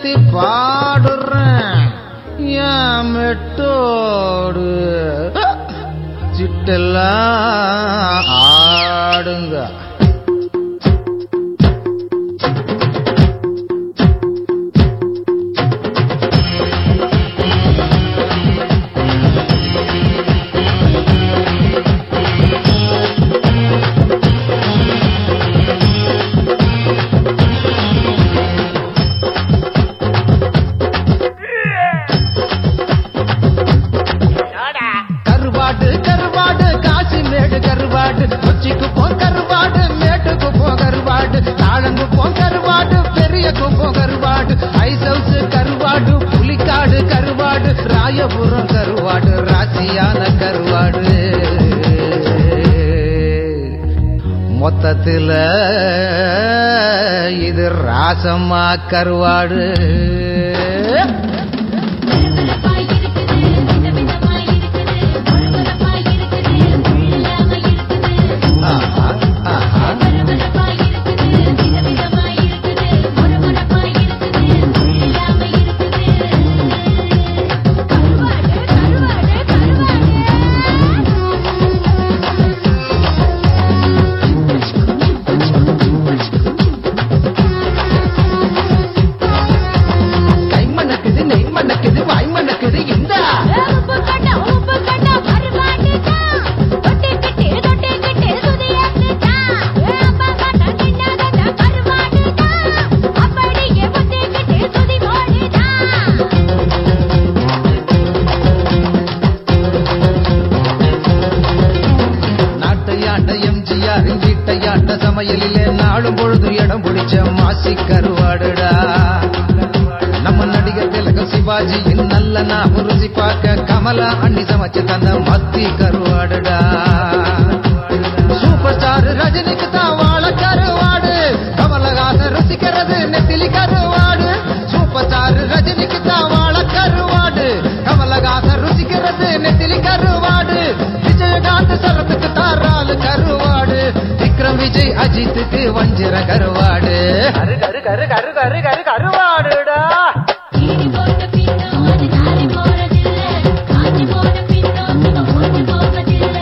ஏத்தி பாடுறேன் என் மெட்டோடு சிட்டெல்லாம் ஆடுங்க கருவாடு கருவாடு காசி மேடு கருவாடு கொச்சிக்கு போ கருவாடு மேட்டுக்கு போ கருவாடு தாழங்கு போ கருவாடு பெரிய குப்போ கருவாடு ஐஸ் ஹவுஸ் கருவாடு புலிக்காடு கருவாடு ராயபுரம் கருவாடு ராசியான கருவாடு மொத்தத்துல இது ராசம்மா கருவாடு பரபரப்பாய் இருக்குது விதவிதமாய் இருக்குது பரபரப்பாய் இருக்குது உள்ளாம இருக்குது ஆஹா, ஆஹா. பரபரப்பாய் இருக்குது விதவிதமாய் இருக்குது பரபரப்பாய் இருக்குது உள்ளாம இருக்குது கருவாடு கருவாடு கை மணக்குது நெய் மணக்குது வாய் மணக்குது இந்த உப்பு கண்ணா உப்பு கண்ணா கருவாடு தான் தொட்டிக்கிட்டு தொட்டிக்கிட்டு சுதியாக்கு தான் அப்பா கண்ணா சின்னதா கருவாடு தான் அப்படியே ஒத்திக்கிட்டு சுதி போடு தான் நாட்டையாண்ட எம்ஜிஆர் வீட்டையாண்ட சமையலிலே நாளும் பொழுது இடம் பிடிச்ச மாசி கருவாடுடா நம்ம நடிகர் திலகம் சிவாஜியின் நல்ல நான் ருசி பார்க்க கமலா அண்ணி சமைச்சு தந்த மத்தி கருவாடுடா சூப்பர் ஸ்டார் ரஜினிக்கு தான் வாழ கருவாடு கமலஹாசன் ருசிக்கிறது நெத்திலி கருவாடு சூப்பர் ஸ்டார் ரஜினிக்கு தான் வாழ கருவாடு கமலஹாசன் ருசிக்கிறது நெத்திலி கருவாடு விஜயகாந்த் சரத்துக்கு தாராளு கருவாடு விக்ரம் விஜய் அஜித்துக்கு வஞ்சிர கருவாடு கரு கரு கரு கரு கரு கரு கருவாடுடா கீறி போட்ட பின்னோ அது நாரி போறதில்ல காஞ்சி போன பின்னோ சும்மா போட்டு போவதில்ல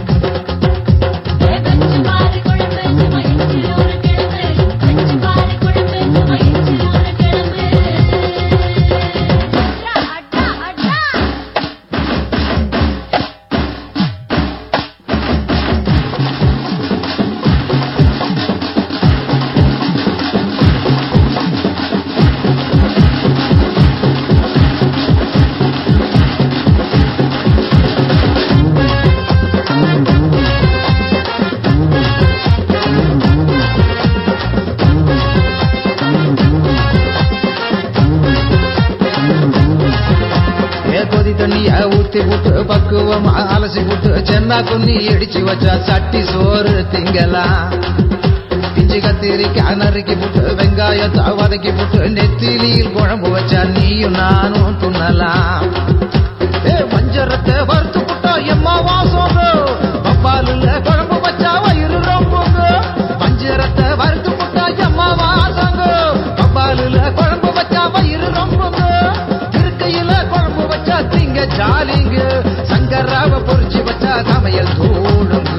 கஞ்சி பாரு குழம்பு சும்மா எச்சில் ஒரு கிழம்பு கஞ்சி பாரு குழம்பு சும்மா எச்சில் ஒரு கிழம்பு அட்டா அட்டா அட்டா ஏ கொதி தண்ணிய ஊத்தி விட்டு பக்குவமா அலசி விட்டு சென்னா குன்னி இடிச்சு வச்சா சட்டி சோறு திங்கலாம் பிஞ்சு கத்திரிக்காய் நறுக்கி விட்டு வெங்காயத்தை வதக்கி விட்டு நெத்திலியில் குழம்பு வச்சா நீயும் நானும் துண்ணலாம் ஏ வஞ்சரத்தை வறுத்து விட்டா எம்மா வாசோங்க பப்பாலுல குழம்பு வச்சா வயிறு ரொம்புங்க வஞ்சரத்தை வறுத்து விட்டா எம்மா வாசங்க பப்பாலுல குழம்பு வச்சா வயிறு ரொம்புங்க இருக்கையில குழம்பு வச்சா திங்க ஜாலிங்க சங்கராவ பொரிச்சு வச்சா சமையல் தூளுங்க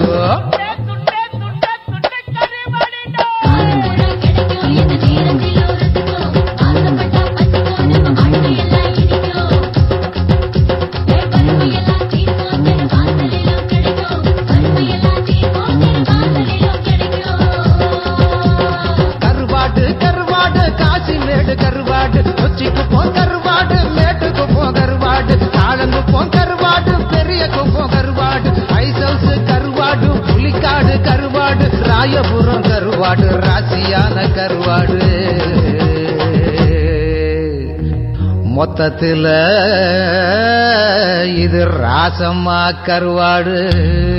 காரமுறை கிடைக்கும் எந்த நேரத்திலோ ரசிக்கும் ஆசைப்பட்டா பசிக்கும் நம்ம வாழ்க்கையெல்லாம் இனிக்கும் ஏ பருமையெல்லாம் தீர்க்கும் தெரு வாசலிலோ கிடைக்கும் பருமையெல்லாம் தீர்க்கும் தெரு வாசலிலோ கிடைக்கும் கருவாடு கருவாடு காசி மேடு கருவாடு கொச்சிக்கு போ கருவாடு மேட்டுக்கு போ கருவாடு தாழங்கு போ கருவாடு பெரிய குப்போ கருவாடு ஐஸ் ஹவுஸ் கருவாடு புலிக்காடு கருவாடு ராயபுரம் கருவாடு ராசியான கருவாடு மொத்தத்துல இது ராசம்மா கருவாடு